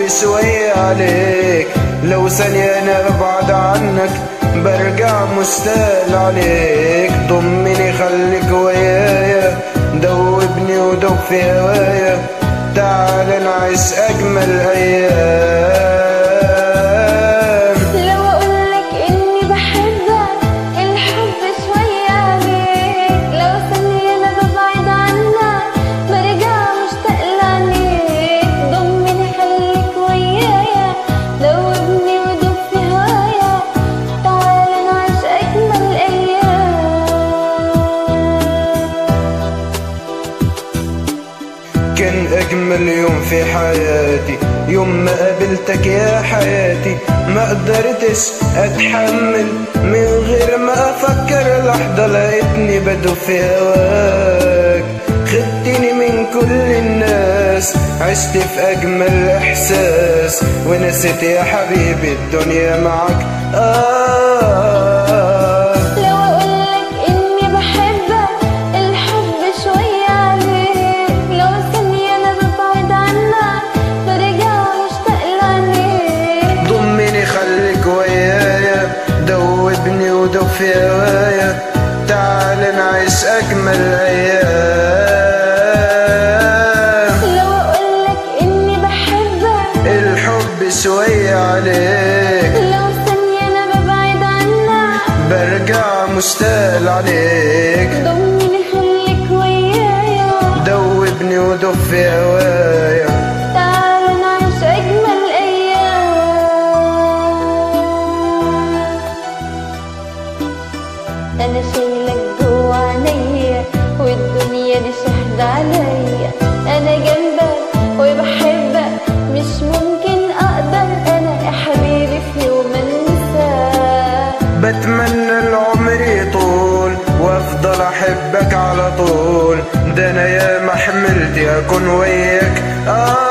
الحب شوية عليك لو ثانية أنا ببعد عنك برجع مشتاق عليك ضمني خليك ويايا دوبني ودوب في هوايا تعال نعيش أجمل أيام لو اقولك اني بحبك الحب شوية عليك لو ثانية انا ببعد عنك برجع مشتاق لعينيك ضمني خليك ويايا دوبني ودوب في هوايا تعال نعيش اجمل ايام كان أجمل يوم في حياتي يوم ما قابلتك يا حياتي ما قدرتش أتحمل من غير ما أفكر لحظة لقيتني بدو في هواك خدتني من كل الناس عشت في أجمل إحساس ونسيت يا حبيبي الدنيا معك آه لو اقولك اني بحبك الحب شوية عليك لو ثانية انا ببعد عنك برجع مشتاق لعينيك ضمني خليك ويايا دوبني ودوب في هوايا تعال نعيش أجمل أيام لو اقولك اني بحبك الحب شوية عليك لو ثانية انا ببعد عنك برجع مشتاق عليك ضمني خليك ويايا دوبني ودوب في هوايا تعال نعيش اجمل ايام انا شايلك جوا عينيا والدنيا دي شهد عليا انا جنبك وبحبك مش ممكن اقدر انا يا حبيبي في يوم انساك بتمنى العمر يطول وافضل احبك على طول ده انا يا ما حملت اكون وياك آه